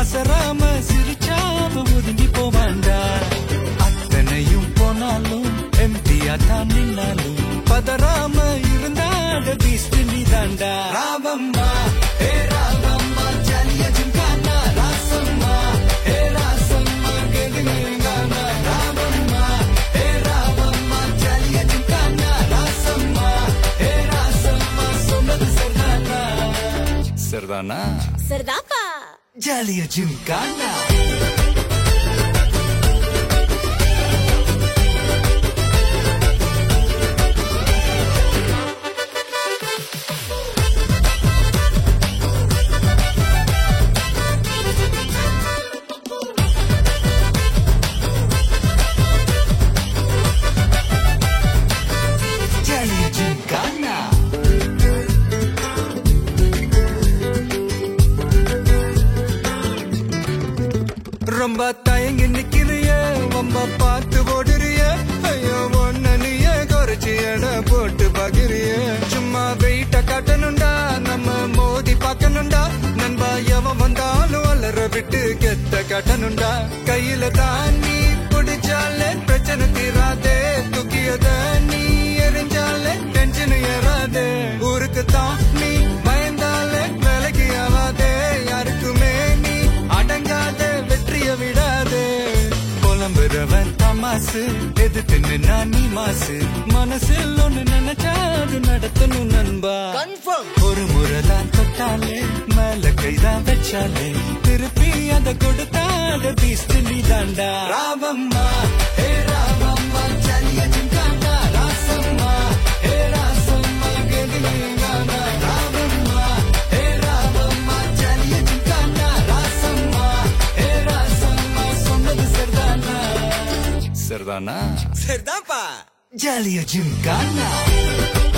அசராம சிரிச்சாம ஒதுங்கி போவாண்டா அத்தனையும் போனாலும் எம்டியா தான் நின்னாலும் பதறாம இருந்தாட பீஸ்ட் நீ தாண்டா ராவம்மா ஏ ராவம்மா ஜலிய ஜிங்கானா ராசம்மா ஏ ராசம்மா கெதுங்கானா ராவம்மா ஏ ராவம்மா ஜலிய ஜிங்கானா ராசம்மா ஏ ராசம்மா சொன்னது சரிதானா சரிதானா சரிதாப்பா ஜாலிய ஜிம்கானா ஜாலிய ஜிம்கானா ரொம்ப தயங்கி நிக்கிறிய ரொம்ப பார்த்து ஓடுறிய ஐயோ ஒன்ன நீயே குறைச்சி எடை போட்டு பாக்குறிய சும்மா வெயிட்ட காட்டணும்டா நம்ம மோதி பார்க்கணும்டா நண்பா எவன் வந்தாலும் அலற விட்டு கெத்த காட்டணும்டா கையில தான் நீ பிடிச்சாலே பிரச்சனை தீராதே தூக்கியத நீ எரிஞ்சாலே டென்ஷன் ஏறாதே ஊருக்கு தான் நீ பயந்தாலே வேலைக்கு ஆவாதே யாருக்குமே நீ அடங்காத வெற்றிய விடாதே புலம்புறவன் தமாசு எதிர்த்து நின்னா நீ மாசு மனசில் ஒண்ணு நினைச்சாது நடத்தணும் நண்பா கன்ஃபார்ம் ஒரு முறைதான் தொட்டாலே மேல கைதான் வச்சாலே திருப்பி அத கொடுத்தாட பீஸ்ட் நீ தாண்டா ராவம்மா ஏ ராவம்மா ஜலிய ஜிங்கானா ராசம்மா ஏ ராசம்மா கெதிங்கானா ராவம்மா ஏ ராவம்மா ஜலிய ஜிங்கானா ராசம்மா ஏ ராசம்மா சொன்னது சரிதானா சரிதானா சரிதான்ப்பா ஜாலிய ஜிம்கானா